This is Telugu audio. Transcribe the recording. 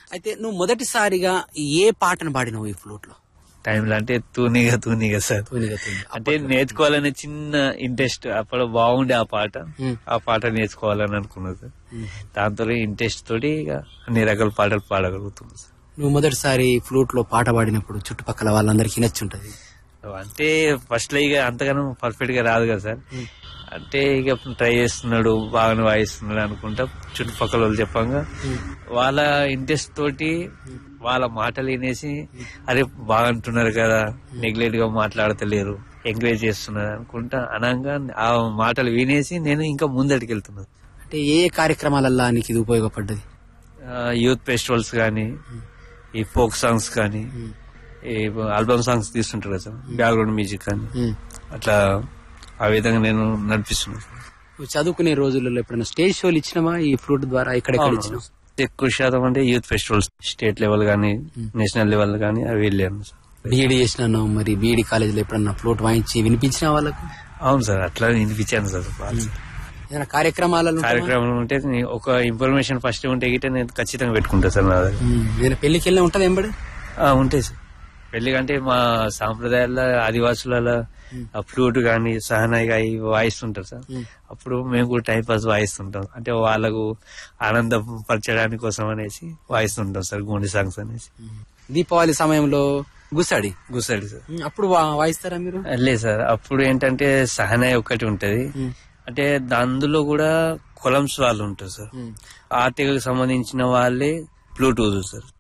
అయితే నువ్వు మొదటిసారిగా ఏ పాటను పాడినావు ఈ ఫ్లూట్ లో టైంలో అంటే తూనిగా తూనిగా సార్ అంటే నేర్చుకోవాలనే చిన్న ఇంట్రెస్ట్ అప్పుడు బాగుండే ఆ పాట మ్మ్. ఆ పాట నేర్చుకోవాలని అనుకున్నది సార్ దాంతో ఇంట్రెస్ట్ తోటి ఇక అన్ని రకాల పాటలు పాడగలుగుతుంది సార్ నువ్వు మొదటిసారి ఫ్లూట్ లో పాట పాడినప్పుడు చుట్టుపక్కల వాళ్ళందరికీ నచ్చుంటది అంటే ఫస్ట్ లో ఇక అంతగానో పర్ఫెక్ట్ గా రాదు కదా సార్ అంటే ఇక ట్రై చేస్తున్నాడు బాగానే వాయిస్తున్నాడు అనుకుంటా చుట్టుపక్కల వాళ్ళు చెప్పంగా వాళ్ళ ఇంట్రెస్ట్ తోటి వాళ్ళ మాటలు వినేసి అరే బాగా అంటున్నారు కదా నెగ్లెక్ట్ గా మాట్లాడతలేరు ఎంకరేజ్ చేస్తున్నారు అనుకుంటా అనగా ఆ మాటలు వినేసి నేను ఇంకా ముందటికి వెళ్తున్నాను అంటే ఏ ఏ కార్యక్రమాలల్లా నీకు ఇది ఉపయోగపడ్డది యూత్ ఫెస్టివల్స్ కానీ ఈ ఫోక్ సాంగ్స్ కానీ ఈ ఆల్బమ్ సాంగ్స్ తీస్తుంటారు కదా సార్ బ్యాక్గ్రౌండ్ మ్యూజిక్ కానీ ఉమ్. అట్లా ఆ విధంగా నేను నడిపిస్తున్నాను నువ్వు చదువుకునే రోజులలో ఎప్పుడైనా స్టేజ్ షోలు ఇచ్చినావా ఈ ఫ్లూట్ ద్వారా ఎక్కడెక్కడ ఇచ్చినావు ఎక్కువ శాతం అంటే యూత్ ఫెస్టివల్స్ స్టేట్ లెవెల్ కానీ నేషనల్ లెవెల్ కానీ అవి వెళ్ళాను సార్ బీఈడి చేసినాను మరి బీఈడి కాలేజీలో ఎప్పుడన్నా ఫ్లూట్ వాయించి వినిపించిన వాళ్ళకు అవును సార్ అట్లా వినిపించాను సార్ బాగా. ఏదైనా కార్యక్రమాలలో ఉంటావా? కార్యక్రమం ఉంటే నీ- ఒక ఇన్ఫర్మేషన్ ఫస్ట్ ఉంటే గిట్ట నేను ఖచ్చితంగా పెట్టుకుంటా సార్ నా దగ్గర ఉమ్. ఏదైనా పెళ్లికి వెళ్ళినా ఉంటది ఎంబడి ఆ, ఉంటాయి సార్ పెళ్లి కంటే మా సాంప్రదాయాల ఆదివాసుల ఫ్లూట్ కానీ సహనాయి అవి వాయిస్తుంటారు సార్ అప్పుడు మేము కూడా టైం పాస్ వాయిస్తుంటాం అంటే వాళ్ళకు ఆనందం పరచడానికి కోసం అనేసి వాయిస్తుంటాం సార్ గోండి సాంగ్స్ అనేసి దీపావళి సమయంలో గుసాడి గుసడి సార్ ఉమ్, అప్పుడు వా- వాయిస్తారా మీరు లేదు సార్ అప్పుడు ఏంటంటే సహనాయి ఒకటి ఉంటది అంటే అందులో కూడా కొలమ్స్ వాళ్ళు ఉంటారు సార్ ఆ తెగకు సంబంధించిన వాళ్ళే బ్లూటూత్ సార్